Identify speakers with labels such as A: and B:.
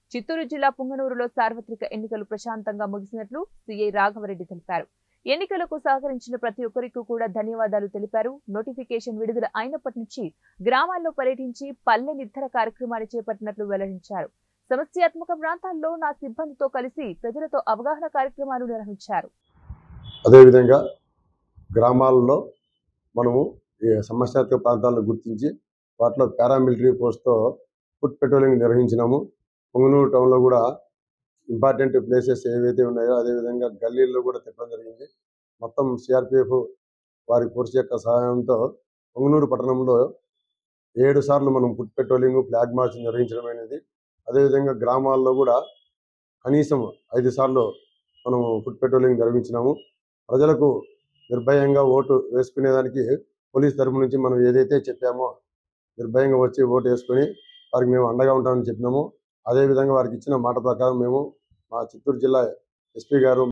A: చిత్తూరు జిల్లా పుంగనూరులో సార్వత్రిక ఎన్నికలు ప్రశాంతంగా ముగిసినట్లు సీఐ రాఘవరెడ్డి తెలిపారు ఎన్నికలకు సహకరించిన ప్రతి ఒక్కరికి కూడా ధన్యవాదాలు తెలిపారు నోటిఫికేషన్ విడుదల అయినప్పటి నుంచి గ్రామాల్లో పర్యటించి పల్లె నిర్ధర కార్యక్రమాన్ని చేపట్టినట్లు వెల్లడించారు సమస్యాత్మక ప్రాంతాల్లో నా సిబ్బందితో కలిసి ప్రజలతో అవగాహన కార్యక్రమాలు నిర్వహించారు
B: అదేవిధంగా గ్రామాలలో మనము ఈ సమస్యాత్మక ప్రాంతాలను గుర్తించి వాటిలో పారామిలిటరీ పోస్ట్తో ఫుడ్ పెట్రోలింగ్ నిర్వహించినాము పొంగనూరు టౌన్లో కూడా ఇంపార్టెంట్ ప్లేసెస్ ఏవైతే ఉన్నాయో అదేవిధంగా గల్లీల్లో కూడా తిప్పడం జరిగింది మొత్తం సిఆర్పిఎఫ్ వారి ఫోర్స్ యొక్క సహాయంతో పొంగనూరు పట్టణంలో ఏడు సార్లు మనం ఫుడ్ పెట్రోలింగ్ ఫ్లాగ్ మార్చ్ నిర్వహించడం అనేది అదేవిధంగా గ్రామాల్లో కూడా కనీసం ఐదు సార్లు మనం ఫుడ్ పెట్రోలింగ్ నిర్వహించినాము ప్రజలకు నిర్భయంగా ఓటు వేసుకునేదానికి పోలీస్ తరపు నుంచి మనం ఏదైతే చెప్పామో నిర్భయంగా వచ్చి ఓటు వేసుకొని వారికి మేము అండగా ఉంటామని చెప్పినాము అదేవిధంగా వారికి ఇచ్చిన మాట ప్రకారం మేము మా చిత్తూరు జిల్లా ఎస్పీ గారు